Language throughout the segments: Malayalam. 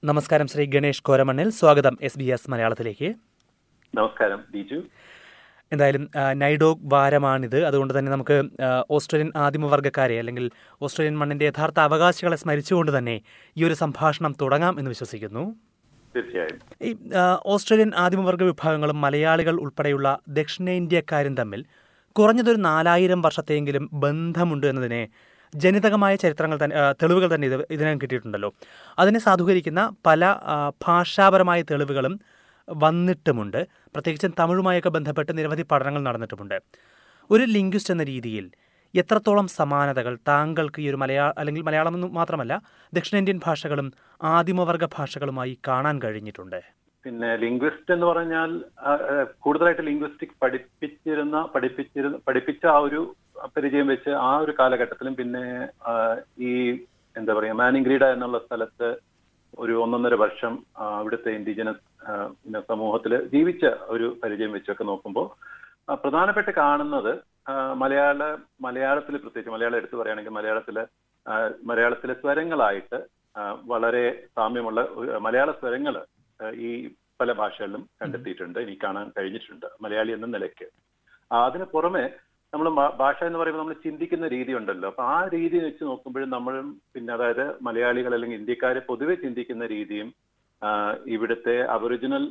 നമസ്കാരം ശ്രീ ഗണേഷ് കോരമണ്ണിൽ സ്വാഗതം എസ് ബി എസ് മലയാളത്തിലേക്ക് നമസ്കാരം ബിജു എന്തായാലും ആ, നൈഡോഗ് വാരമാണിത് അതുകൊണ്ട് തന്നെ നമുക്ക് ആ, ഓസ്ട്രേലിയൻ ആദിമവർഗ്ഗക്കാരെ അല്ലെങ്കിൽ ഓസ്ട്രേലിയൻ മണ്ണിന്റെ യഥാർത്ഥ അവകാശികളെ സ്മരിച്ചുകൊണ്ട് തന്നെ ഈ ഒരു സംഭാഷണം തുടങ്ങാം എന്ന് വിശ്വസിക്കുന്നു തീർച്ചയായും ഈ ആ, ഓസ്ട്രേലിയൻ ആദിമവർഗ വിഭാഗങ്ങളും മലയാളികൾ ഉൾപ്പെടെയുള്ള ദക്ഷിണേന്ത്യക്കാരും തമ്മിൽ കുറഞ്ഞതൊരു നാലായിരം വർഷത്തെയെങ്കിലും ബന്ധമുണ്ട് എന്നതിനെ ജനിതകമായ ചരിത്രങ്ങൾ തന്നെ ആ, തെളിവുകൾ തന്നെ ഇത് ഇതിനകം കിട്ടിയിട്ടുണ്ടല്ലോ അതിനെ സാധൂകരിക്കുന്ന പല ആ, ഭാഷാപരമായ തെളിവുകളും വന്നിട്ടുമുണ്ട് പ്രത്യേകിച്ചും തമിഴുമായൊക്കെ ബന്ധപ്പെട്ട് നിരവധി പഠനങ്ങൾ നടന്നിട്ടുമുണ്ട് ഒരു ലിംഗ്വിസ്റ്റ് എന്ന രീതിയിൽ എത്രത്തോളം സമാനതകൾ താങ്കൾക്ക് ഈ ഒരു മലയാള അല്ലെങ്കിൽ മലയാളം എന്ന് മാത്രമല്ല ദക്ഷിണേന്ത്യൻ ഭാഷകളും ആദിമവർഗ ഭാഷകളുമായി കാണാൻ കഴിഞ്ഞിട്ടുണ്ട് പിന്നെ ലിംഗ്വിസ്റ്റ് എന്ന് പറഞ്ഞാൽ ആ, ആ, കൂടുതലായിട്ട് ലിംഗ്വിസ്റ്റിക് പഠിപ്പിച്ചിരുന്ന പഠിപ്പിച്ചിരുന്ന പഠിപ്പിച്ച ആ ഒരു പരിചയം വെച്ച് ആ ഒരു കാലഘട്ടത്തിലും പിന്നെ ആ, ഈ എന്താ പറയാ മാനിൻഗ്രീഡ എന്നുള്ള സ്ഥലത്ത് ഒരു ഒന്നൊന്നര വർഷം ആ, അവിടുത്തെ ഇൻഡിജിനസ് സമൂഹത്തിൽ ജീവിച്ച ഒരു പരിചയം വെച്ചൊക്കെ നോക്കുമ്പോൾ ആ, പ്രധാനപ്പെട്ട് കാണുന്നത് ആ, മലയാള മലയാളത്തിൽ പ്രത്യേകിച്ച് മലയാളം എടുത്തു പറയുകയാണെങ്കിൽ മലയാളത്തിലെ ആ, മലയാളത്തിലെ സ്വരങ്ങളായിട്ട് ആ, വളരെ സാമ്യമുള്ള ഒരു- മലയാള സ്വരങ്ങൾ ഈ പല ഭാഷകളിലും കണ്ടെത്തിയിട്ടുണ്ട് എനിക്ക് കാണാൻ കഴിഞ്ഞിട്ടുണ്ട് മലയാളി എന്ന നിലയ്ക്ക് ആ, അതിന് പുറമെ നമ്മൾ ഭാഷ എന്ന് പറയുമ്പോൾ നമ്മൾ ചിന്തിക്കുന്ന രീതി ഉണ്ടല്ലോ അപ്പൊ ആ രീതി വെച്ച് നോക്കുമ്പോഴും നമ്മളും പിന്നെ അതായത് മലയാളികൾ അല്ലെങ്കിൽ ഇന്ത്യക്കാരെ പൊതുവെ ചിന്തിക്കുന്ന രീതിയും ആ, ഇവിടുത്തെ അബൊറിജിനൽ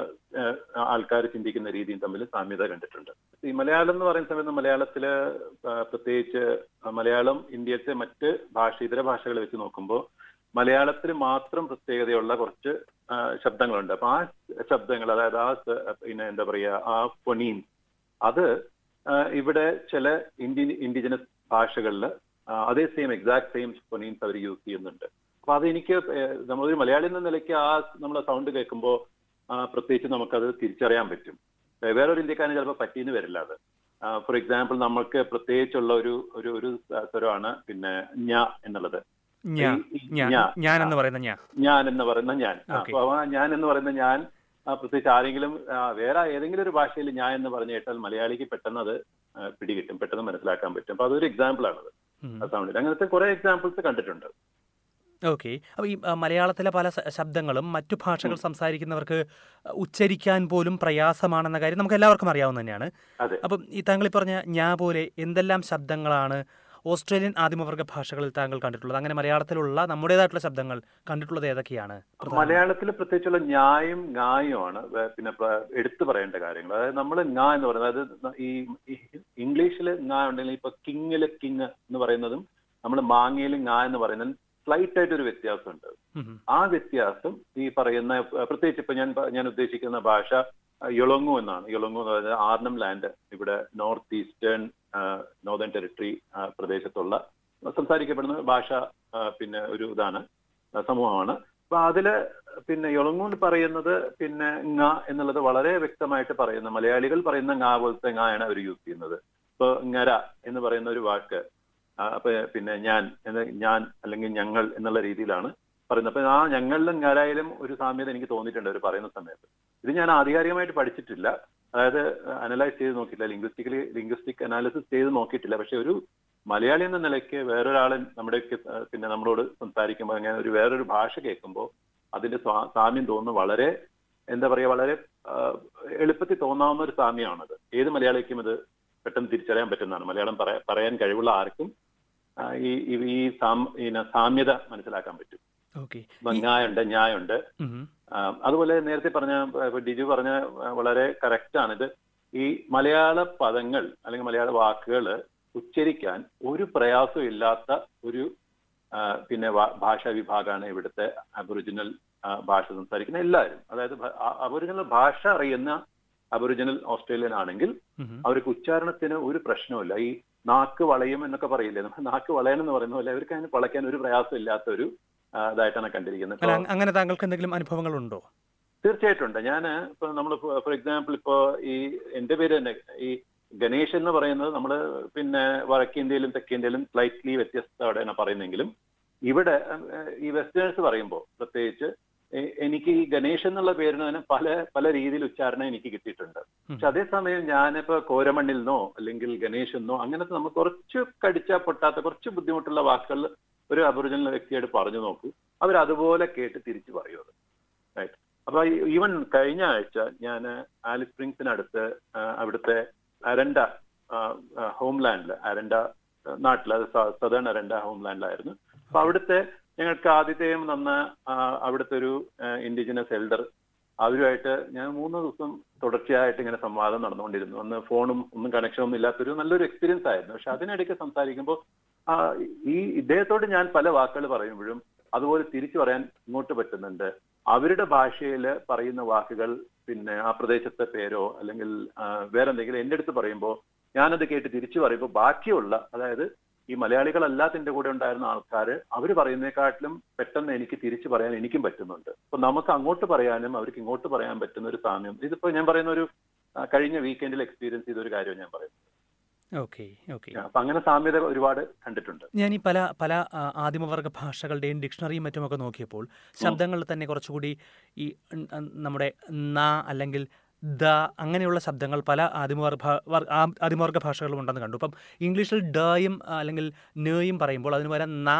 ആൾക്കാർ ചിന്തിക്കുന്ന രീതിയും തമ്മിൽ സാമ്യത കണ്ടിട്ടുണ്ട് ഈ മലയാളം എന്ന് പറയുന്ന സമയത്ത് മലയാളത്തില് ആ, പ്രത്യേകിച്ച് മലയാളം ഇന്ത്യത്തെ മറ്റ് ഭാഷ ഇതര ഭാഷകൾ വെച്ച് നോക്കുമ്പോൾ മലയാളത്തിൽ മാത്രം പ്രത്യേകതയുള്ള കുറച്ച് ആ, ശബ്ദങ്ങളുണ്ട് അപ്പൊ ആ ശബ്ദങ്ങൾ അതായത് ആ സ- പിന്നെ എന്താ പറയാ ആ ഫൊണീൻ അത് ആ, ഇവിടെ ചില ഇന്ത്യൻ ഇൻഡിജിനസ് ഭാഷകളിൽ അതേ സെയിം എക്സാക്ട് സെയിം ഫൊണീൻസ് അവർ യൂസ് ചെയ്യുന്നുണ്ട് അപ്പൊ അത് എനിക്ക് ഏഹ്, നമ്മളൊരു മലയാളി എന്ന നിലയ്ക്ക് ആ നമ്മളെ സൗണ്ട് കേൾക്കുമ്പോൾ പ്രത്യേകിച്ച് നമുക്കത് തിരിച്ചറിയാൻ പറ്റും ഏഹ്, വേറൊരു ഇന്ത്യക്കാരന് ചിലപ്പോൾ പറ്റിയെന്ന് വരില്ല അത് ഫോർ എക്സാമ്പിൾ നമുക്ക് പ്രത്യേകിച്ചുള്ള ഒരു ഒരു ഒരു സ്വരമാണ് പിന്നെ ഞ എന്നുള്ളത് ഞാൻ ഈ- ഈ ഞാൻ ഞാ. ഞാൻ എന്ന് പറയുന്ന ഞാൻ ഞാൻ എന്ന് പറയുന്ന ഞാൻ ആ, Okay. അപ്പൊ ആ ഞാൻ എന്ന് പറയുന്ന ഞാൻ ആ, പ്രത്യേകിച്ച് ആരെങ്കിലും ആ, വേറെ ഏതെങ്കിലും ഒരു ഭാഷയിൽ ഞാൻ എന്ന് പറഞ്ഞു കേട്ടാൽ മലയാളിക്ക് പെട്ടെന്ന് അത് ആ, പിടികിട്ടും പെട്ടെന്ന് മനസ്സിലാക്കാൻ പറ്റും അപ്പൊ അതൊരു എക്സാമ്പിൾ ആണത് ഉം. ആ സൗണ്ടിൽ അങ്ങനത്തെ കുറെ എക്സാമ്പിൾസ് കണ്ടിട്ടുണ്ട് ഓക്കെ അപ്പോൾ ഈ ആ, മലയാളത്തിലെ പല സ- ശബ്ദങ്ങളും മറ്റു ഭാഷകൾ സംസാരിക്കുന്നവർക്ക് ഉച്ചരിക്കാൻ പോലും പ്രയാസമാണെന്ന കാര്യം നമുക്ക് എല്ലാവർക്കും അറിയാവുന്ന തന്നെയാണ് അതെ അപ്പം ഈ താങ്കൾ ഈ പറഞ്ഞ ഞാ പോലെ എന്തെല്ലാം ശബ്ദങ്ങളാണ് ഓസ്ട്രേലിയൻ ആദിമവർഗ ഭാഷകളിൽ താങ്കൾ കണ്ടിട്ടുള്ളത് അങ്ങനെ മലയാളത്തിലുള്ള നമ്മുടേതായിട്ടുള്ള ശബ്ദങ്ങൾ കണ്ടിട്ടുള്ളത് ഏതൊക്കെയാണ് പ്രധാനമായും? മലയാളത്തിൽ പ്രത്യേകിച്ചുള്ള ന്യായും ങ്ങായുമാണ് വേ- പിന്നെ പ്ര- എടുത്തു പറയേണ്ട കാര്യങ്ങൾ അതായത് നമ്മൾ ങ എന്ന് പറയുന്നത് അതായത് ഈ ഇംഗ്ലീഷിൽ ങ ഉണ്ടെങ്കിൽ ഇപ്പൊ കിങ്ങില് കിങ് എന്ന് പറയുന്നതും നമ്മൾ മാങ്ങയിൽ ങ എന്ന് പറയുന്നതും സ്ലൈറ്റ് ആയിട്ട് ഒരു വ്യത്യാസമുണ്ട് ഉം ഉം. ആ വ്യത്യാസം ഈ പറയുന്ന ഏഹ്, പ്രത്യേകിച്ച് ഇപ്പൊ ഞാൻ പ- ഞാൻ ഉദ്ദേശിക്കുന്ന ഭാഷ അഹ്, യൊളൊങ്ങു എന്നാണ് യൊളൊങ്ങു എന്ന് പറയുന്നത് ആർണം ലാൻഡ് ഇവിടെ നോർത്ത് ഈസ്റ്റേൺ നോർത്തേൺ ടെറിട്ടറി പ്രദേശത്തുള്ള സംസാരിക്കപ്പെടുന്ന ഭാഷ ആഹ്, പിന്നെ ഒരു ഇതാണ് ആഹ്, സമൂഹമാണ് അപ്പൊ അതില് പിന്നെ യൊളങ്ങു എന്ന് പറയുന്നത് പിന്നെ ങ എന്നുള്ളത് വളരെ വ്യക്തമായിട്ട് പറയുന്ന മലയാളികൾ പറയുന്ന ങ പോലത്തെ ങ ആണ് അവർ യൂസ് ചെയ്യുന്നത് ഇപ്പൊ ങ്ങര എന്ന് പറയുന്ന ഒരു വാക്ക് ആ, അപ്പൊ പിന്നെ ഞാൻ എന്ന് ഞാൻ അല്ലെങ്കിൽ ഞങ്ങൾ എന്നുള്ള രീതിയിലാണ് പറയുന്നത് അപ്പൊ ആ ഞങ്ങളിലും ഞാരായാലും ഒരു സാമ്യത എനിക്ക് തോന്നിയിട്ടുണ്ട് അവർ പറയുന്ന സമയത്ത് ഇത് ഞാൻ ആധികാരികമായിട്ട് പഠിച്ചിട്ടില്ല അതായത് അനലൈസ് ചെയ്ത് നോക്കിയില്ല ലിംഗ്വിസ്റ്റിക്കലി ലിംഗ്വിസ്റ്റിക് അനാലിസിസ് ചെയ്ത് നോക്കിയിട്ടില്ല പക്ഷെ ഒരു മലയാളി എന്ന നിലയ്ക്ക് വേറൊരാളെ നമ്മുടെ പിന്നെ നമ്മളോട് സംസാരിക്കുമ്പോൾ അങ്ങനെ ഒരു വേറൊരു ഭാഷ കേൾക്കുമ്പോൾ അതിന്റെ സ്വാ- സാമ്യം തോന്നുന്നു വളരെ എന്താ പറയാ വളരെ ആ, എളുപ്പത്തിൽ തോന്നാവുന്ന ഒരു സാമ്യമാണത് ഏത് മലയാളിക്കും ഇത് പെട്ടെന്ന് തിരിച്ചറിയാൻ പറ്റുന്നതാണ് മലയാളം പറയാ- പറയാൻ കഴിവുള്ള ആർക്കും ആ, ഈ ഈ- ഈ സാം- ഈ ന- സാമ്യത മനസ്സിലാക്കാൻ പറ്റും ഓക്കെ ഇപ്പൊ ஞாയുണ്ട് ஞாയുണ്ട് ഉം ഉം. ആ, അതുപോലെ നേരത്തെ പറഞ്ഞ ഇപ്പൊ ഡിജു പറഞ്ഞ ആ, വളരെ കറക്റ്റ് ആണ് ഇത് ഈ മലയാള പദങ്ങൾ അല്ലെങ്കിൽ മലയാള വാക്കുകൾ ഉച്ചരിക്കാൻ ഒരു പ്രയാസവും ഇല്ലാത്ത ഒരു ആ, പിന്നെ വാ- ഭാഷാ വിഭാഗമാണ് ഇവിടുത്തെ അബൊറിജിനൽ ആ, ഭാഷ സംസാരിക്കുന്ന എല്ലാവരും അതായത് അബൊറിജിനൽ ഭാഷ അറിയുന്ന അബൊറിജിനൽ ഓസ്ട്രേലിയൻ ആണെങ്കിൽ ഉം ഉം. അവർക്ക് ഉച്ചാരണത്തിന് ഒരു പ്രശ്നവുമില്ല ഈ നാക്ക് വളയും എന്നൊക്കെ പറയില്ലേ നമ്മൾ നാക്ക് വളയണം എന്ന് പറയുന്ന പോലെ അവർക്ക് അതിന് വളയ്ക്കാൻ ഒരു പ്രയാസം ഇല്ലാത്ത ഒരു ആ, ഇതായിട്ടാണ് കണ്ടിരിക്കുന്നത് അല്ല ഇപ്പൊ അങ്- അങ്ങനെ താങ്കൾക്ക് എന്തെങ്കിലും അനുഭവങ്ങൾ ഉണ്ടോ തീർച്ചയായിട്ടും ഉണ്ട് ഞാൻ ഇപ്പൊ നമ്മൾ ഫോർ എക്സാമ്പിൾ ഇപ്പോ ഈ എന്റെ പേര് തന്നെ ഈ ഗണേഷ് എന്ന് പറയുന്നത് നമ്മൾ പിന്നെ വടക്കേന്ത്യയിലും തെക്കേന്ത്യയിലും സ്ലൈറ്റ്ലി വ്യത്യസ്തമായിട്ടാണ് പറയുന്നെങ്കിലും ഇവിടെ ഏഹ്, ഈ വെസ്റ്റേൺസ് പറയുമ്പോൾ പ്രത്യേകിച്ച് എ- എനിക്ക് ഈ ഗണേഷ് എന്നുള്ള പേരിന് തന്നെ പല പല രീതിയിൽ ഉച്ചാരണം എനിക്ക് കിട്ടിയിട്ടുണ്ട് പക്ഷെ അതേസമയം ഞാനിപ്പോ കോരമണ്ണിൽ നിന്നോ അല്ലെങ്കിൽ ഗണേഷ് എന്നോ അങ്ങനത്തെ നമുക്ക് കുറച്ച് കടിച്ചാൽ പൊട്ടാത്ത കുറച്ച് ബുദ്ധിമുട്ടുള്ള വാക്കുകൾ ഒരു അബോറിജിനൽ വ്യക്തിയായിട്ട് പറഞ്ഞു നോക്കൂ അവർ അതുപോലെ കേട്ട് തിരിച്ചു പറയും അത് റൈറ്റ് അപ്പൊ ഈവൻ കഴിഞ്ഞ ആഴ്ച ഞാൻ ആലിസ് സ്പ്രിങ്സിനടുത്ത് ആ, അവിടുത്തെ അരണ്ട ഹോംലാൻഡിൽ അരണ്ട നാട്ടിൽ അത് സദേൺ അരണ്ട ഹോംലാൻഡിലായിരുന്നു അപ്പൊ അവിടുത്തെ ഞങ്ങൾക്ക് ആദ്യത്തെയും നന്ന ആ, അവിടുത്തെ ഒരു ഇൻഡിജിനസ് എൽഡർ അവരുമായിട്ട് ഞാൻ മൂന്ന് ദിവസം തുടർച്ചയായിട്ട് ഇങ്ങനെ സംവാദം നടന്നുകൊണ്ടിരുന്നു അന്ന് ഫോണും ഒന്നും കണക്ഷൻ ഒന്നും ഇല്ലാത്തൊരു നല്ലൊരു എക്സ്പീരിയൻസ് ആയിരുന്നു പക്ഷെ അതിനിടയ്ക്ക് സംസാരിക്കുമ്പോൾ ആ, ഈ ഇദ്ദേഹത്തോട് ഞാൻ പല വാക്കുകൾ പറയുമ്പോഴും അതുപോലെ തിരിച്ചു പറയാൻ ഇങ്ങോട്ട് പറ്റുന്നുണ്ട് അവരുടെ ഭാഷയിൽ പറയുന്ന വാക്കുകൾ പിന്നെ ആ പ്രദേശത്തെ പേരോ അല്ലെങ്കിൽ ആ, വേറെന്തെങ്കിലും എന്റെ അടുത്ത് പറയുമ്പോൾ ഞാനത് കേട്ട് തിരിച്ചു പറയുമ്പോൾ ബാക്കിയുള്ള അതായത് ഈ മലയാളികളല്ലാത്ത എന്റെ കൂടെ ഉണ്ടായിരുന്ന ആൾക്കാർ അവർ പറയുന്നതിനെക്കാട്ടിലും പെട്ടെന്ന് എനിക്ക് തിരിച്ചു പറയാൻ എനിക്കും പറ്റുന്നുണ്ട് അപ്പൊ നമുക്ക് അങ്ങോട്ട് പറയാനും അവർക്ക് ഇങ്ങോട്ട് പറയാൻ പറ്റുന്ന ഒരു സാമ്യം ഇതിപ്പോ ഞാൻ പറയുന്ന ഒരു ആ, കഴിഞ്ഞ വീക്കെൻഡിൽ എക്സ്പീരിയൻസ് ചെയ്ത ഒരു കാര്യം ഞാൻ പറയുന്നത് ഓക്കെ ഓക്കെ അപ്പൊ അങ്ങനെ സാമ്യത ഒരുപാട് കണ്ടിട്ടുണ്ട് ഞാൻ ഈ പല പല ആ, ആദിമവർഗ ഭാഷകളുടെയും ഡിക്ഷണറിയും മറ്റുമൊക്കെ നോക്കിയപ്പോൾ ശബ്ദങ്ങളിൽ തന്നെ കുറച്ചുകൂടി ഈ ഉം, ഉം, നമ്മുടെ ന അല്ലെങ്കിൽ ദ അങ്ങനെയുള്ള ശബ്ദങ്ങൾ പല ആദിമവർഗ ഭാ- വർ- ആ- ആദിമവർഗ ഭാഷകളും ഉണ്ടെന്ന് കണ്ടു അപ്പം ഇംഗ്ലീഷിൽ ഡയും ആ, അല്ലെങ്കിൽ നേയും പറയുമ്പോൾ അതിന് പകരം ന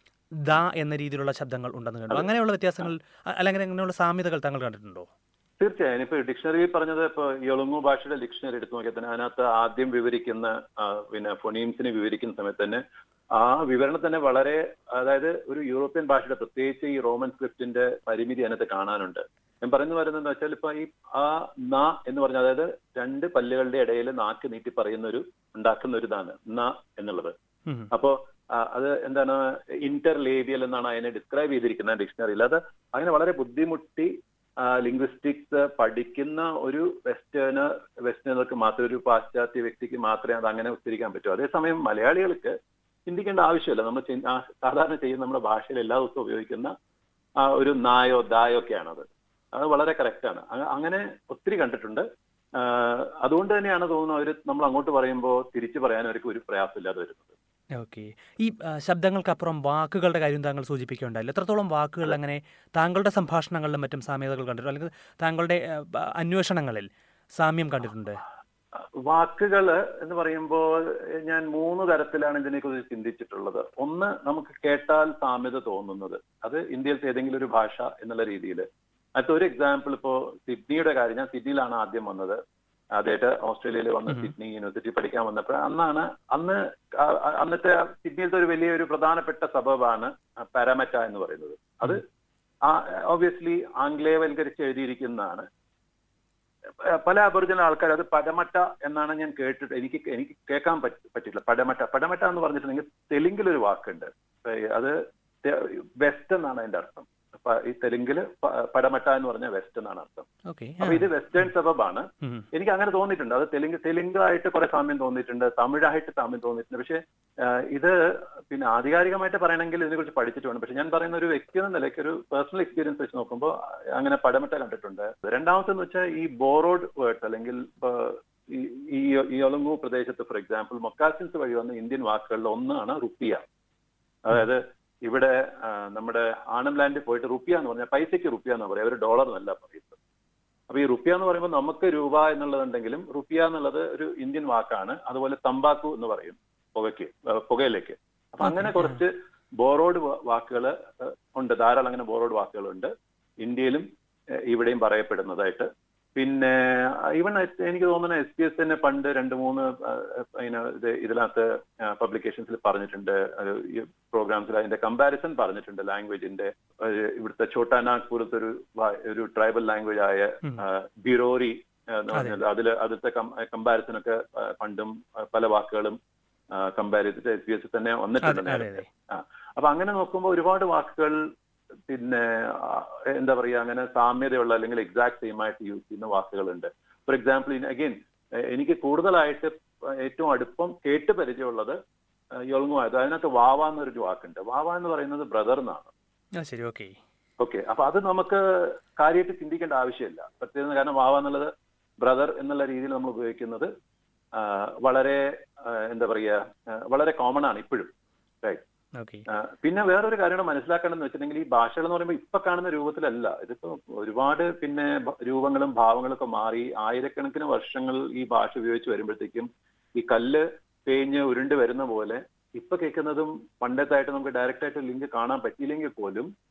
ദ എന്ന രീതിയിലുള്ള ശബ്ദങ്ങൾ ഉണ്ടെന്ന് കണ്ടു അങ്ങനെയുള്ള വ്യത്യാസങ്ങൾ അ- അല്ലെങ്കിൽ അങ്ങനെയുള്ള സാമ്യതകൾ താങ്കൾ കണ്ടിട്ടുണ്ടോ തീർച്ചയായും ഇപ്പൊ ഡിക്ഷണറി പറഞ്ഞത് ഇപ്പൊ യൊളുങ്ങു ഭാഷയുടെ ഡിക്ഷണറി എടുത്തു നോക്കിയാൽ തന്നെ അതിനകത്ത് ആദ്യം വിവരിക്കുന്ന ആ, പിന്നെ ഫൊണീംസിനെ വിവരിക്കുന്ന സമയത്ത് തന്നെ ആ വിവരണം തന്നെ വളരെ അതായത് ഒരു യൂറോപ്യൻ ഭാഷയുടെ പ്രത്യേകിച്ച് ഈ റോമൻ സ്ക്രിപ്റ്റിന്റെ പരിമിതി അതിനകത്ത് കാണാനുണ്ട് ഞാൻ പറഞ്ഞു വരുന്നത് എന്താ വെച്ചാൽ ഇപ്പൊ ഈ ആ ന എന്ന് പറഞ്ഞ അതായത് രണ്ട് പല്ലുകളുടെ ഇടയിൽ നാക്ക് നീട്ടി പറയുന്ന ഒരു ഉണ്ടാക്കുന്ന ഒരു ഇതാണ് ന എന്നുള്ളത് ഉം. അപ്പോ ആ, അത് എന്താണ് ഇന്റർലേബിയൽ എന്നാണ് അതിനെ ഡിസ്ക്രൈബ് ചെയ്തിരിക്കുന്നത് ഡിക്ഷണറിയിൽ അത് അങ്ങനെ വളരെ ബുദ്ധിമുട്ടി ലിംഗ്വിസ്റ്റിക്സ് പഠിക്കുന്ന ഒരു വെസ്റ്റേണ് വെസ്റ്റേണർക്ക് മാത്രമേ ഒരു പാശ്ചാത്യ വ്യക്തിക്ക് മാത്രമേ അത് അങ്ങനെ ഉച്ചരിക്കാൻ പറ്റൂ അതേസമയം മലയാളികൾക്ക് ചിന്തിക്കേണ്ട ആവശ്യമില്ല നമ്മൾ ചി- ആ, സാധാരണ ചെയ്യുന്ന നമ്മുടെ ഭാഷയിൽ എല്ലാ ദിവസവും ഉപയോഗിക്കുന്ന ആ, ഒരു നായോ ദായോ ഒക്കെയാണത് അത് വളരെ കറക്റ്റാണ് അങ്ങനെ ഒത്തിരി കണ്ടിട്ടുണ്ട് ആ, അതുകൊണ്ട് തന്നെയാണ് തോന്നുന്നത് അവർ നമ്മൾ അങ്ങോട്ട് പറയുമ്പോൾ തിരിച്ചു പറയാൻ അവർക്ക് ഒരു പ്രയാസമില്ലാതെ വരുന്നത് ഓക്കെ ഈ ആ, ശബ്ദങ്ങൾക്കപ്പുറം വാക്കുകളുടെ കാര്യം താങ്കൾ സൂചിപ്പിക്കുകയുണ്ടായില്ല എത്രത്തോളം വാക്കുകൾ അങ്ങനെ താങ്കളുടെ സംഭാഷണങ്ങളിലും മറ്റും സാമ്യതകൾ കണ്ടിട്ടുണ്ട് അല്ലെങ്കിൽ താങ്കളുടെ ആ, ബ- അന്വേഷണങ്ങളിൽ സാമ്യം കണ്ടിട്ടുണ്ട് വാക്കുകൾ എന്ന് പറയുമ്പോൾ ഞാൻ മൂന്ന് തരത്തിലാണ് ഇതിനെക്കുറിച്ച് ചിന്തിച്ചിട്ടുള്ളത് ഒന്ന് നമുക്ക് കേട്ടാൽ സാമ്യത തോന്നുന്നത് അത് ഇന്ത്യയിലത്തെ ഏതെങ്കിലും ഒരു ഭാഷ എന്നുള്ള രീതിയിൽ അടുത്ത ഒരു എക്സാമ്പിൾ ഇപ്പോ സിഡ്നിയുടെ കാര്യം ഞാൻ സിഡ്നിയിലാണ് ആദ്യം വന്നത് ആദ്യമായിട്ട് ഓസ്ട്രേലിയയിൽ വന്ന് സിഡ്നി യൂണിവേഴ്സിറ്റി പഠിക്കാൻ വന്നപ്പോൾ അന്നാണ് അന്ന് ആ- ആ- അന്നത്തെ സിഡ്നിയിലത്തെ ഒരു വലിയ ഒരു പ്രധാനപ്പെട്ട സബബാണ് പാരാമറ്റ എന്ന് പറയുന്നത് അത് ഓബിയസ്ലി ആംഗ്ലേയവൽക്കരിച്ച് എഴുതിയിരിക്കുന്നതാണ് പല അബോറിജിനൽ ആൾക്കാർ അത് പടമട്ട എന്നാണ് ഞാൻ കേട്ടിട്ട് എനിക്ക് എനിക്ക് കേൾക്കാൻ പറ്റി- പറ്റില്ല പടമട്ട പടമട്ട എന്ന് പറഞ്ഞിട്ടുണ്ടെങ്കിൽ തെലുങ്കിലൊരു വാക്കുണ്ട് ഏഹ് അത് വെസ്റ്റ് എന്നാണ് അതിന്റെ അർത്ഥം അപ്പൊ ഈ തെലുങ്കില് പ- പടമട്ട എന്ന് പറഞ്ഞ വെസ്റ്റ് എന്നാണ് അർത്ഥം ഓക്കെ അപ്പൊ ഇത് വെസ്റ്റേൺ സബബാണ് എനിക്ക് അങ്ങനെ തോന്നിയിട്ടുണ്ട് അത് തെലുങ്ക് തെലുങ്കായിട്ട് കുറെ സാമ്യം തോന്നിയിട്ടുണ്ട് തമിഴായിട്ട് സാമ്യം തോന്നിയിട്ടുണ്ട് പക്ഷെ ആഹ് ഇത് പിന്നെ ആധികാരികമായിട്ട് പറയണമെങ്കിൽ ഇതിനെക്കുറിച്ച് പഠിച്ചിട്ടുണ്ട് പക്ഷെ ഞാൻ പറയുന്ന ഒരു വ്യക്തി എന്ന നിലയ്ക്ക് ഒരു പേഴ്സണൽ എക്സ്പീരിയൻസ് വെച്ച് നോക്കുമ്പോൾ അങ്ങനെ പടമട്ട കണ്ടിട്ടുണ്ട് രണ്ടാമത്തെന്ന് വെച്ചാൽ ഈ ബോറോഡ് വേർഡ്സ് അല്ലെങ്കിൽ ഇപ്പൊ ഈ- ഈ ഈ ഒലങ്ങു പ്രദേശത്ത് ഫോർ എക്സാമ്പിൾ മൊക്കാസിൻസ് വഴി വന്ന ഇന്ത്യൻ വാക്കുകളിൽ ഒന്നാണ് റുപ്പിയ അതായത് ഇവിടെ ആ, നമ്മുടെ ആണം ലാൻഡിൽ പോയിട്ട് റുപ്പിയ എന്ന് പറഞ്ഞാൽ പൈസയ്ക്ക് റുപ്പിയ എന്ന് പറയാം ഒരു ഡോളർ എന്നല്ല പറയുന്നത് അപ്പൊ ഈ റുപ്പിയ എന്ന് പറയുമ്പോൾ നമുക്ക് രൂപ എന്നുള്ളതുണ്ടെങ്കിലും റുപ്പിയ എന്നുള്ളത് ഒരു ഇന്ത്യൻ വാക്കാണ് അതുപോലെ തമ്പാക്കു എന്ന് പറയും പുകയ്ക്ക് ഏഹ് പുകയിലേക്ക് അപ്പൊ അങ്ങനെ കുറച്ച് ബോറോഡ് വാക്കുകൾ ഉണ്ട് ധാരാളം അങ്ങനെ ബോറോഡ് വാക്കുകളുണ്ട് ഇന്ത്യയിലും ഏഹ് ഇവിടെയും പറയപ്പെടുന്നതായിട്ട് പിന്നെ ഈവൻ എനിക്ക് തോന്നുന്നു എസ് പി എസ് തന്നെ പണ്ട് രണ്ട് മൂന്ന് അതിന് ഇത് ഇതിനകത്ത് പബ്ലിക്കേഷൻസിൽ പറഞ്ഞിട്ടുണ്ട് അത് ഈ പ്രോഗ്രാംസിൽ അതിന്റെ കമ്പാരിസൺ പറഞ്ഞിട്ടുണ്ട് ലാംഗ്വേജിന്റെ ഇവിടുത്തെ ഛോട്ടാനാഗ്പൂരത്തെ ഒരു വാ- ഒരു ട്രൈബൽ ലാംഗ്വേജ് ആയ ഉം. ആ, ബിറോറി എന്ന് പറഞ്ഞാൽ അതിൽ അതിലത്തെ കമ്പാരിസൺ ഒക്കെ ആ, പണ്ടും ആ, പല വാക്കുകളും കമ്പയർ ചെയ്തിട്ട് എസ് ബി എസ് തന്നെ വന്നിട്ടുണ്ട് അതെ അതെ നേരത്തെ അതെ അപ്പൊ അങ്ങനെ നോക്കുമ്പോൾ ഒരുപാട് വാക്കുകൾ പിന്നെ ആ, എന്താ പറയുക അങ്ങനെ സാമ്യതയുള്ള അല്ലെങ്കിൽ എക്സാക്ട് സെയിം ആയിട്ട് യൂസ് ചെയ്യുന്ന വാക്കുകളുണ്ട് ഫോർ എക്സാമ്പിൾ അഗെയിൻ എനിക്ക് കൂടുതലായിട്ട് ഏറ്റവും അടുപ്പം കേട്ട് പരിചയമുള്ളത് യൊളങ്ങുമായത് അതിനകത്ത് വാവ എന്നൊരു വാക്കുണ്ട് വാവ എന്ന് പറയുന്നത് ബ്രദർ എന്നാണ് ആ ശരി ഓക്കെ ഓക്കെ അപ്പൊ അത് നമുക്ക് കാര്യമായിട്ട് ചിന്തിക്കേണ്ട ആവശ്യമില്ല പ്രത്യേകം കാരണം വാവ എന്നുള്ളത് ബ്രദർ എന്നുള്ള രീതിയിൽ നമ്മൾ ഉപയോഗിക്കുന്നത് ആ, വളരെ ആ, എന്താ പറയുക ആ, വളരെ കോമൺ ആണ് ഇപ്പോഴും റൈറ്റ് ഓക്കെ ആ, പിന്നെ വേറൊരു കാര്യം മനസ്സിലാക്കേണ്ടതെന്ന് വെച്ചിട്ടുണ്ടെങ്കിൽ ഈ ഭാഷകൾ എന്ന് പറയുമ്പോൾ ഇപ്പൊ കാണുന്ന രൂപത്തിലല്ല ഇതിപ്പോ ഒരുപാട് പിന്നെ ഭ- രൂപങ്ങളും ഭാവങ്ങളും ഒക്കെ മാറി ആയിരക്കണക്കിന് വർഷങ്ങൾ ഈ ഭാഷ ഉപയോഗിച്ച് വരുമ്പോഴത്തേക്കും ഈ കല്ല് തേഞ്ഞ് ഉരുണ്ട് വരുന്ന പോലെ ഇപ്പൊ കേൾക്കുന്നതും പണ്ടത്തായിട്ട് നമുക്ക് ഡയറക്റ്റ് ആയിട്ട് ലിങ്ക് കാണാൻ പറ്റിയില്ലെങ്കിൽ പോലും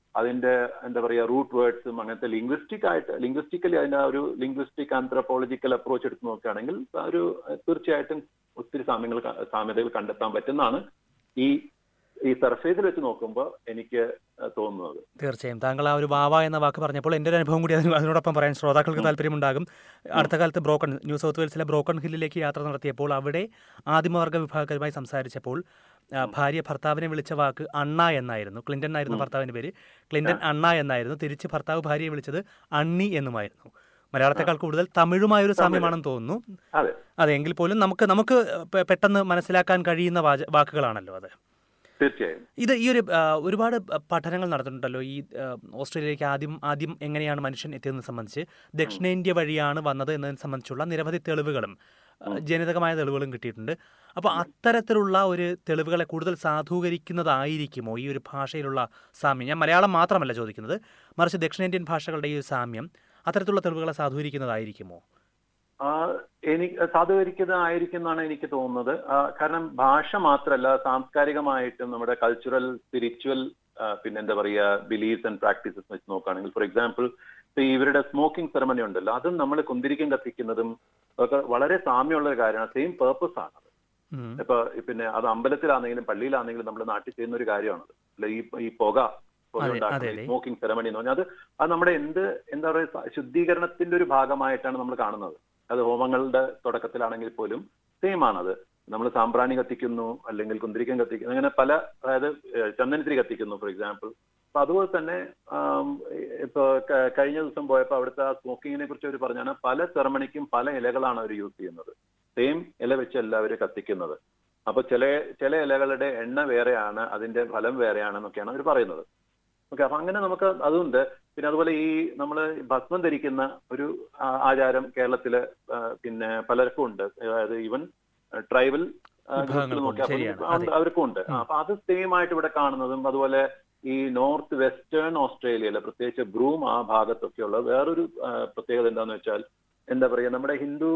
അതിന്റെ എന്താ പറയുക റൂട്ട് വേർഡ്സും അങ്ങനത്തെ ലിംഗ്വിസ്റ്റിക് ആയിട്ട് ലിംഗ്വിസ്റ്റിക്കലി അതിന്റെ ആ ഒരു ലിംഗ്വിസ്റ്റിക് ആന്ത്രപ്പോളജിക്കൽ അപ്രോച്ച് എടുത്ത് നോക്കുകയാണെങ്കിൽ ഒരു തീർച്ചയായിട്ടും ഒത്തിരി സാമ്യങ്ങൾ ക- സാമ്യതകൾ കണ്ടെത്താൻ പറ്റുന്നതാണ് ഈ ഈ സർഫേസിൽ വെച്ച് നോക്കുമ്പോൾ എനിക്ക് തോന്നുന്നത് തീർച്ചയായും താങ്കൾ ആ ഒരു വാവ എന്ന വാക്ക് പറഞ്ഞപ്പോൾ എൻ്റെ ഒരു അനുഭവം കൂടി അതിന് അതിനോടൊപ്പം പറയാൻ ശ്രോതാക്കൾക്ക് താല്പര്യമുണ്ടാകും അടുത്ത കാലത്ത് ബ്രോക്കൺ ന്യൂ സൗത്ത് വെയിൽസിലെ ബ്രോക്കൺ ഹില്ലിലേക്ക് യാത്ര നടത്തിയപ്പോൾ അവിടെ ആദിമവർഗ വിഭാഗക്കാരുമായി സംസാരിച്ചപ്പോൾ ആ, ഭാര്യ ഭർത്താവിനെ വിളിച്ച വാക്ക് അണ്ണ എന്നായിരുന്നു ക്ലിന്റൺ ആയിരുന്നു ഭർത്താവിന്റെ പേര് ക്ലിന്റൺ അണ്ണ എന്നായിരുന്നു തിരിച്ച് ഭർത്താവ് ഭാര്യയെ വിളിച്ചത് അണ്ണി എന്നുമായിരുന്നു മലയാളത്തെക്കാൾ കൂടുതൽ തമിഴുമായൊരു സാമ്യമാണെന്ന് തോന്നുന്നു അതെ അതെ എങ്കിൽ പോലും നമുക്ക് നമുക്ക് പെ- പെട്ടെന്ന് മനസ്സിലാക്കാൻ കഴിയുന്ന വാച- വാക്കുകളാണല്ലോ അത് തീർച്ചയായും ഇത് ഈ ഒരു ആ, ഒരുപാട് പഠനങ്ങൾ നടന്നിട്ടുണ്ടല്ലോ ഈ ആ, ഓസ്ട്രേലിയയിലേക്ക് ആദ്യം ആദ്യം എങ്ങനെയാണ് മനുഷ്യൻ എത്തിയതെന്ന് സംബന്ധിച്ച് ദക്ഷിണേന്ത്യ വഴിയാണ് വന്നത് എന്നതിനെ സംബന്ധിച്ചുള്ള നിരവധി തെളിവുകളും ആ, ജനിതകമായ തെളിവുകളും കിട്ടിയിട്ടുണ്ട് അപ്പോൾ അത്തരത്തിലുള്ള ഒരു തെളിവുകളെ കൂടുതൽ സാധൂകരിക്കുന്നതായിരിക്കുമോ ഈ ഒരു ഭാഷയിലുള്ള സാമ്യം ഞാൻ മലയാളം മാത്രമല്ല ചോദിക്കുന്നത് മറിച്ച് ദക്ഷിണേന്ത്യൻ ഭാഷകളുടെ ഈ ഒരു സാമ്യം അത്തരത്തിലുള്ള തെളിവുകളെ സാധൂകരിക്കുന്നതായിരിക്കുമോ ആ, എനിക്ക് സാധൂകരിക്കുന്നതായിരിക്കും എന്നാണ് എനിക്ക് തോന്നുന്നത് ആ, കാരണം ഭാഷ മാത്രമല്ല സാംസ്കാരികമായിട്ടും നമ്മുടെ കൾച്ചറൽ സ്പിരിച്വൽ പിന്നെ എന്താ പറയുക ബിലീഫ്സ് ആൻഡ് പ്രാക്ടീസസ് വെച്ച് നോക്കുകയാണെങ്കിൽ ഫോർ എക്സാമ്പിൾ ഇവരുടെ സ്മോക്കിംഗ് സെറമണി ഉണ്ടല്ലോ അതും നമ്മൾ കുന്തിരിക്കം കത്തിക്കുന്നതും ഒക്കെ വളരെ സാമ്യമുള്ള ഒരു കാര്യമാണ് സെയിം പേർപ്പസ് ആണ് ഉം. ഇപ്പൊ പിന്നെ അത് അമ്പലത്തിലാണെങ്കിലും പള്ളിയിലാണെങ്കിലും നമ്മൾ നാട്ടിൽ ചെയ്യുന്ന ഒരു കാര്യമാണത് അല്ല ഈ ഈ പുക പുക അതെ, ഉണ്ടാക്കുന്ന അതെ, ഈ അതെ. സ്മോക്കിംഗ് സെറമണി എന്ന് പറഞ്ഞാൽ അത് അത് നമ്മുടെ എന്ത് എന്താ പറയുക ശുദ്ധീകരണത്തിന്റെ ഒരു ഭാഗമായിട്ടാണ് നമ്മൾ കാണുന്നത് അത് ഹോമങ്ങളുടെ തുടക്കത്തിലാണെങ്കിൽ പോലും സെയിം ആണത് നമ്മൾ സാമ്പ്രാണി കത്തിക്കുന്നു അല്ലെങ്കിൽ കുന്തിരിക്കം കത്തിക്കുന്നു അങ്ങനെ പല അതായത് ഏഹ്, ചന്ദനത്തിരി കത്തിക്കുന്നു ഫോർ എക്സാമ്പിൾ അപ്പൊ അതുപോലെ തന്നെ ആം, ഇപ്പൊ ക- കഴിഞ്ഞ ദിവസം പോയപ്പോ അവിടുത്തെ ആ സ്മോക്കിങ്ങിനെ കുറിച്ച് അവർ പറഞ്ഞാണ് പല സെറമണിക്കും പല ഇലകളാണ് അവർ യൂസ് ചെയ്യുന്നത് സെയിം ഇല വെച്ചല്ല അവർ കത്തിക്കുന്നത് അപ്പൊ ചില ചില ഇലകളുടെ എണ്ണ വേറെയാണ് അതിന്റെ ഫലം വേറെയാണെന്നൊക്കെയാണ് അവർ പറയുന്നത് ഓക്കെ അപ്പൊ അങ്ങനെ നമുക്ക് അതുണ്ട് പിന്നെ അതുപോലെ ഈ നമ്മൾ ഭസ്മം ധരിക്കുന്ന ഒരു ആ- ആചാരം കേരളത്തില് ആ, പിന്നെ പലർക്കും ഉണ്ട് അതായത് ഈവൻ ട്രൈബൽ വിഭാഗങ്ങൾക്കുണ്ട്, ശരിയാണ്, അതെ. അവർക്കും ഉണ്ട് ആ, അപ്പൊ അത് സെയിം ആയിട്ട് ഇവിടെ കാണുന്നതും അതുപോലെ ഈ നോർത്ത് വെസ്റ്റേൺ ഓസ്ട്രേലിയയിലെ പ്രത്യേകിച്ച് ബ്രൂം ആ ഭാഗത്തൊക്കെയുള്ള വേറൊരു ആ, പ്രത്യേകത എന്താന്ന് വെച്ചാൽ എന്താ പറയുക നമ്മുടെ ഹിന്ദു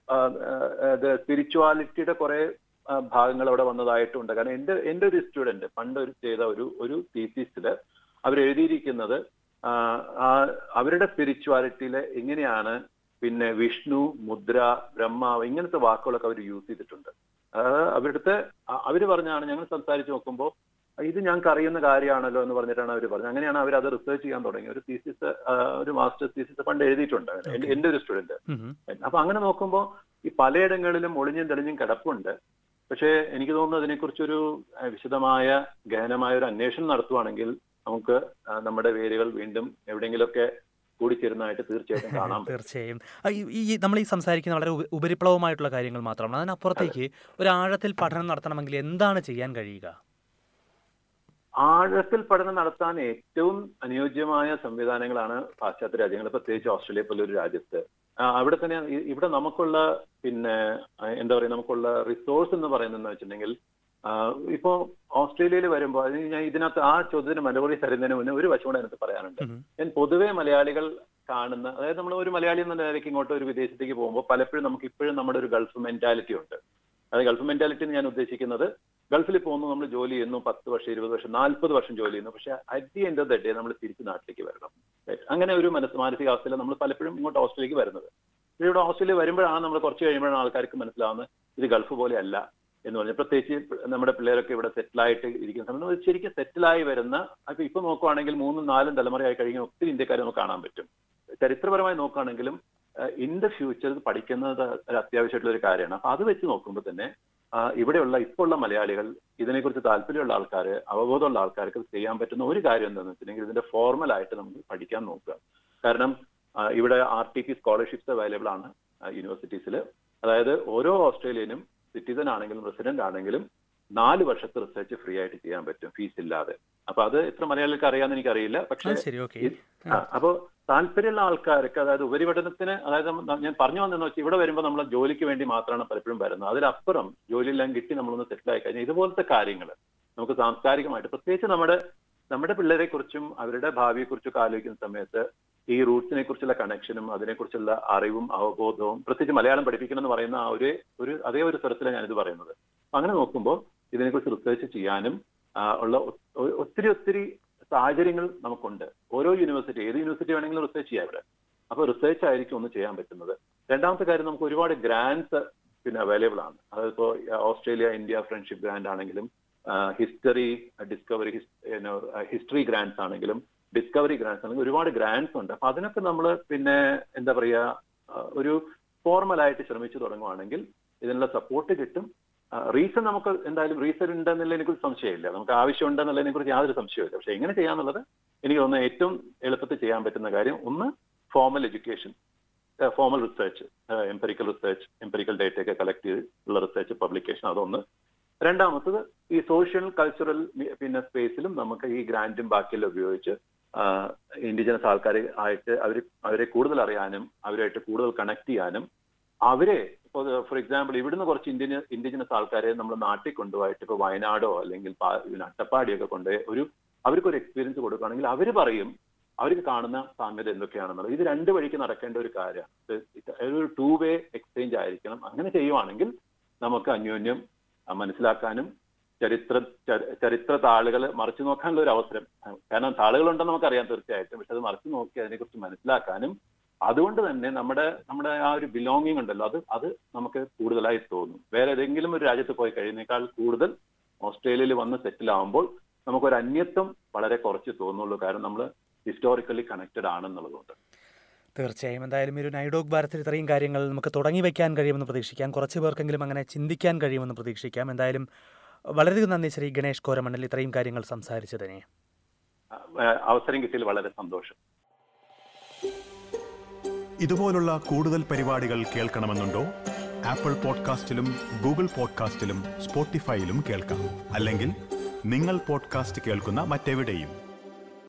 സ്പിരിച്വാലിറ്റിയുടെ കുറെ ആ, ഭാഗങ്ങൾ അവിടെ വന്നതായിട്ടുണ്ട് കാരണം എന്റെ എന്റെ ഒരു സ്റ്റുഡന്റ് പണ്ട് ഒരു ചെയ്ത ഒരു ഒരു തീസിസില് അവർ എഴുതിയിരിക്കുന്നത് ആ, ആ, അവരുടെ സ്പിരിച്വാലിറ്റിയിലെ എങ്ങനെയാണ് പിന്നെ വിഷ്ണു മുദ്ര ബ്രഹ്മാവ് ഇങ്ങനത്തെ വാക്കുകളൊക്കെ അവർ യൂസ് ചെയ്തിട്ടുണ്ട് അതായത് അവരുടെ അവർ പറഞ്ഞാണ് ഞങ്ങൾ സംസാരിച്ച് നോക്കുമ്പോൾ ഇത് ഞങ്ങൾക്ക് അറിയുന്ന കാര്യമാണല്ലോ എന്ന് പറഞ്ഞിട്ടാണ് അവർ പറഞ്ഞത് അങ്ങനെയാണ് അവർ അത് റിസർച്ച് ചെയ്യാൻ തുടങ്ങി ഒരു തീസിസ് ഒരു മാസ്റ്റേഴ്സ് തീസിസ് പണ്ട് എഴുതിയിട്ടുണ്ട് അങ്ങനെ. എന്റെ- എന്റെ ഒരു സ്റ്റുഡന്റ് ഉം. അപ്പൊ അങ്ങനെ നോക്കുമ്പോൾ ഈ പലയിടങ്ങളിലും ഒളിഞ്ഞും തെളിഞ്ഞും കിടപ്പുണ്ട് പക്ഷേ എനിക്ക് തോന്നുന്നു അതിനെക്കുറിച്ചൊരു ആ, വിശദമായ ഗഹനമായ ഒരു അന്വേഷണം നടത്തുവാണെങ്കിൽ നമുക്ക് ആ, നമ്മുടെ വേരുകൾ വീണ്ടും എവിടെയെങ്കിലുമൊക്കെ കൂടിച്ചേരുന്നതായിട്ട് തീർച്ചയായിട്ടും കാണാൻ പറ്റും തീർച്ചയായും ആ, ഈ- ഈ നമ്മൾ ഈ സംസാരിക്കുന്ന വളരെ ഉപ- ഉപരിപ്ലവമായിട്ടുള്ള കാര്യങ്ങൾ മാത്രമാണ് അതിനപ്പുറത്തേക്ക് ഒരു ആഴത്തിൽ പഠനം നടത്തണമെങ്കിൽ എന്താണ് ചെയ്യാൻ കഴിയുക ആഴത്തിൽ പഠനം നടത്താൻ ഏറ്റവും അനുയോജ്യമായ സംവിധാനങ്ങളാണ് പാശ്ചാത്യ രാജ്യങ്ങൾ പ്രത്യേകിച്ച് ഓസ്ട്രേലിയ പോലെ ഒരു രാജ്യത്ത് ആ, അവിടെ തന്നെ ഇ- ഇവിടെ നമുക്കുള്ള പിന്നെ ആ, എന്താ പറയുക നമുക്കുള്ള റിസോഴ്സ് എന്ന് പറയുന്നത് വെച്ചിട്ടുണ്ടെങ്കിൽ ആ, ഇപ്പോ ഓസ്ട്രേലിയയിൽ വരുമ്പോൾ അത് ഞാൻ ഇതിനകത്ത് ആ ചോദ്യത്തിന് മറുപടി തരുന്നതിന് മുന്നേ ഒരു വശം കൂടെ എനിക്ക് പറയാനുണ്ട് ഉം. ഞാൻ പൊതുവെ മലയാളികൾ കാണുന്ന അതായത് നമ്മൾ ഒരു മലയാളി എന്ന നിലയ്ക്ക് ഇങ്ങോട്ട് ഒരു വിദേശത്തേക്ക് പോകുമ്പോൾ പലപ്പോഴും നമുക്ക് ഇപ്പോഴും നമ്മുടെ ഒരു ഗൾഫ് മെന്റാലിറ്റി ഉണ്ട് അത് ഗൾഫ് മെന്റാലിറ്റി എന്ന് ഞാൻ ഉദ്ദേശിക്കുന്നത് ഗൾഫിൽ പോകുന്നു നമ്മൾ ജോലി ചെയ്യുന്നു പത്ത് വർഷം ഇരുപത് വർഷം നാൽപ്പത് വർഷം ജോലി ചെയ്യുന്നു പക്ഷെ at the end of the day നമ്മൾ തിരിച്ച് നാട്ടിലേക്ക് വരണം Right? അങ്ങനെ ഒരു മനസ്സ് മാനസികാവസ്ഥയിൽ നമ്മൾ പലപ്പോഴും ഇങ്ങോട്ട് ഓസ്ട്രേലിയക്ക് വരുന്നത് പക്ഷേ ഇവിടെ ഓസ്ട്രേലിയ വരുമ്പോഴാണ് നമ്മൾ കുറച്ച് കഴിയുമ്പോഴാണ് ആൾക്കാർക്ക് മനസ്സിലാവുന്നത് ഇത് ഗൾഫ് പോലെ അല്ല എന്ന് പറഞ്ഞാൽ പ്രത്യേകിച്ച് നമ്മുടെ പിള്ളേരൊക്കെ ഇവിടെ സെറ്റിലായിട്ട് ഇരിക്കുന്ന സമയത്ത് നമ്മൾ ശരിക്കും സെറ്റിലായി വരുന്ന അപ്പൊ ഇപ്പൊ നോക്കുവാണെങ്കിൽ മൂന്നും നാലും തലമുറയായി കഴിഞ്ഞ ഒത്തിരി ഇന്ത്യക്കാരെ നമുക്ക് കാണാൻ പറ്റും ചരിത്രപരമായി നോക്കുകയാണെങ്കിലും ഇൻ ദ ഫ്യൂച്ചർ പഠിക്കുന്നത് ഒരു അത്യാവശ്യമായിട്ടുള്ള ഒരു കാര്യമാണ് അപ്പൊ അത് വെച്ച് നോക്കുമ്പോൾ തന്നെ ആ, ഇവിടെയുള്ള ഇപ്പോൾ ഉള്ള മലയാളികൾ ഇതിനെക്കുറിച്ച് താല്പര്യമുള്ള ആൾക്കാർ അവബോധമുള്ള ആൾക്കാർക്ക് ചെയ്യാൻ പറ്റുന്ന ഒരു കാര്യം എന്താണെന്ന് വെച്ചിട്ടുണ്ടെങ്കിൽ ഇതിന്റെ ഫോർമൽ ആയിട്ട് നമുക്ക് പഠിക്കാൻ നോക്കുക കാരണം ആ, ഇവിടെ R T P scholarships available ആണ് യൂണിവേഴ്സിറ്റീസിൽ അതായത് ഓരോ ഓസ്ട്രേലിയനും സിറ്റിസൺ ആണെങ്കിലും റെസിഡന്റ് ആണെങ്കിലും നാല് വർഷത്തെ റിസർച്ച് ഫ്രീ ആയിട്ട് ചെയ്യാൻ പറ്റും ഫീസ് ഇല്ലാതെ അപ്പൊ അത് എത്ര മലയാളികൾക്ക് അറിയാമെന്ന് എനിക്കറിയില്ല പക്ഷേ അത് ശരി ഓക്കെ ഇത് ആ, അപ്പോ താല്പര്യമുള്ള ആൾക്കാർക്ക് അതായത് ഉപരിപഠനത്തിന് അതായത് നമ്മ- ഞാൻ പറഞ്ഞു വന്നെന്ന് വെച്ചാൽ ഇവിടെ വരുമ്പോൾ നമ്മൾ ജോലിക്ക് വേണ്ടി മാത്രമാണ് പലപ്പോഴും വരുന്നത് അതിലപ്പുറം ജോലിയെല്ലാം കിട്ടി നമ്മളൊന്ന് സെറ്റിൽ ആയി കഴിഞ്ഞാൽ ഇതുപോലത്തെ കാര്യങ്ങൾ നമുക്ക് സാംസ്കാരികമായിട്ട് പ്രത്യേകിച്ച് നമ്മുടെ നമ്മുടെ പിള്ളേരെ കുറിച്ചും അവരുടെ ഭാവിയെ കുറിച്ചൊക്കെ ആലോചിക്കുന്ന സമയത്ത് ഈ റൂട്ട്സിനെ കുറിച്ചുള്ള കണക്ഷനും അതിനെക്കുറിച്ചുള്ള അറിവും അവബോധവും പ്രത്യേകിച്ച് മലയാളം പഠിപ്പിക്കണം എന്ന് പറയുന്ന ആ ഒരു ഒരു അതേ ഒരു സ്വരത്തിലാണ് ഞാനിത് പറയുന്നത് അപ്പൊ അങ്ങനെ നോക്കുമ്പോൾ ഇതിനെക്കുറിച്ച് റിസർച്ച് ചെയ്യാനും ആ, ഉള്ള ഒ- ഒ- ഒത്തിരി ഒത്തിരി സാഹചര്യങ്ങൾ നമുക്കുണ്ട് ഓരോ യൂണിവേഴ്സിറ്റി ഏത് യൂണിവേഴ്സിറ്റി വേണമെങ്കിലും റിസർച്ച് ചെയ്യാം ഇവിടെ അപ്പൊ റിസർച്ച് ആയിരിക്കും ഒന്ന് ചെയ്യാൻ പറ്റുന്നത് രണ്ടാമത്തെ കാര്യം നമുക്ക് ഒരുപാട് ഗ്രാൻഡ്സ് പിന്നെ അവൈലബിൾ ആണ് അതായത് ഇപ്പോൾ ഓസ്ട്രേലിയ ഇന്ത്യ ഫ്രണ്ട്ഷിപ്പ് ഗ്രാൻഡ് ആണെങ്കിലും ഹിസ്റ്ററി ഡിസ്കവറി ഹിസ്റ്ററി ഗ്രാൻഡ്സ് ആണെങ്കിലും ഡിസ്കവറി ഗ്രാൻഡ്സ് ആണെങ്കിലും ഒരുപാട് ഗ്രാൻഡ്സ് ഉണ്ട് അപ്പൊ അതിനൊക്കെ നമ്മൾ പിന്നെ എന്താ പറയാ ഒരു ഫോർമലായിട്ട് ശ്രമിച്ചു തുടങ്ങുവാണെങ്കിൽ ഇതിനുള്ള സപ്പോർട്ട് കിട്ടും റീസൺ നമുക്ക് എന്തായാലും റീസൺ ഉണ്ടെന്നുള്ളതിനെ കുറിച്ച് സംശയമില്ല നമുക്ക് ആവശ്യമുണ്ടെന്നുള്ളതിനെ കുറിച്ച് യാതൊരു സംശയമില്ല പക്ഷെ എങ്ങനെ ചെയ്യാന്നുള്ളത് എനിക്ക് തോന്നുന്നത് ഏറ്റവും എളുപ്പത്തിൽ ചെയ്യാൻ പറ്റുന്ന കാര്യം ഒന്ന് formal education formal research empirical research empirical data ഒക്കെ കളക്ട് ചെയ്ത് ഉള്ള റിസർച്ച് പബ്ലിക്കേഷൻ അതൊന്ന് രണ്ടാമത്തത് ഈ സോഷ്യൽ കൾച്ചറൽ പിന്നെ സ്പേസിലും നമുക്ക് ഈ ഗ്രാൻഡും ബാക്കിയെല്ലാം ഉപയോഗിച്ച് ഇൻഡിജിനസ് ആൾക്കാരെ ആയിട്ട് അവർ അവരെ കൂടുതൽ അറിയാനും അവരുമായിട്ട് കൂടുതൽ കണക്ട് ചെയ്യാനും അവരെ ഇപ്പോൾ ഫോർ എക്സാമ്പിൾ ഇവിടുന്ന് കുറച്ച് ഇന്ത്യൻ ഇൻഡിജിനസ് ആൾക്കാരെ നമ്മൾ നാട്ടിൽ കൊണ്ടുപോയിട്ട് ഇപ്പോൾ വയനാടോ അല്ലെങ്കിൽ അട്ടപ്പാടിയൊക്കെ കൊണ്ടുപോയി ഒരു അവർക്കൊരു എക്സ്പീരിയൻസ് കൊടുക്കുകയാണെങ്കിൽ അവർ പറയും അവർക്ക് കാണുന്ന സാമ്യത എന്തൊക്കെയാണെന്നുള്ളത് ഇത് രണ്ട് വഴിക്ക് നടക്കേണ്ട ഒരു കാര്യമാണ് ഒരു ടൂ വേ എക്സ്ചേഞ്ച് ആയിരിക്കണം അങ്ങനെ ചെയ്യുവാണെങ്കിൽ നമുക്ക് അന്യോന്യം മനസ്സിലാക്കാനും ചരിത്ര ചരിത്ര താളുകൾ മറിച്ചു നോക്കാനുള്ള ഒരു അവസരം കാരണം താളുകളുണ്ടെന്ന് നമുക്കറിയാം തീർച്ചയായിട്ടും പക്ഷെ അത് മറിച്ചു നോക്കി അതിനെക്കുറിച്ച് മനസ്സിലാക്കാനും അതുകൊണ്ട് തന്നെ നമ്മുടെ നമ്മുടെ ആ ഒരു ബിലോങ്ങിങ് ഉണ്ടല്ലോ അത് അത് നമുക്ക് കൂടുതലായി തോന്നും വേറെ ഏതെങ്കിലും ഒരു രാജ്യത്ത് പോയി കഴിയുന്നേക്കാൾ കൂടുതൽ ഓസ്ട്രേലിയയിൽ വന്ന് സെറ്റിൽ ആകുമ്പോൾ നമുക്കൊരു അന്യത്വം വളരെ കുറച്ച് തോന്നുള്ളൂ കാരണം നമ്മൾ ഹിസ്റ്റോറിക്കലി കണക്റ്റഡ് ആണെന്നുള്ളതുകൊണ്ട് തീർച്ചയായും എന്തായാലും ഒരു നൈഡോഗ് ഭാരത്തിൽ ഇത്രയും കാര്യങ്ങൾ നമുക്ക് തുടങ്ങി വയ്ക്കാൻ കഴിയുമെന്ന് പ്രതീക്ഷിക്കാം കുറച്ച് പേർക്കെങ്കിലും അങ്ങനെ ചിന്തിക്കാൻ കഴിയുമെന്ന് പ്രതീക്ഷിക്കാം എന്തായാലും വളരെയധികം നന്ദി ശ്രീ ഗണേഷ് കോരമണ്ണിൽ ഇത്രയും കാര്യങ്ങൾ സംസാരിച്ചതിനെ അവസരം കിട്ടിയതിൽ വളരെ സന്തോഷം ഇതുപോലുള്ള കൂടുതൽ പരിപാടികൾ കേൾക്കണമെന്നുണ്ടോ ആപ്പിൾ പോഡ്കാസ്റ്റിലും ഗൂഗിൾ പോഡ്കാസ്റ്റിലും സ്പോട്ടിഫൈയിലും കേൾക്കാം അല്ലെങ്കിൽ നിങ്ങൾ പോഡ്കാസ്റ്റ് കേൾക്കുന്ന മറ്റെവിടെയും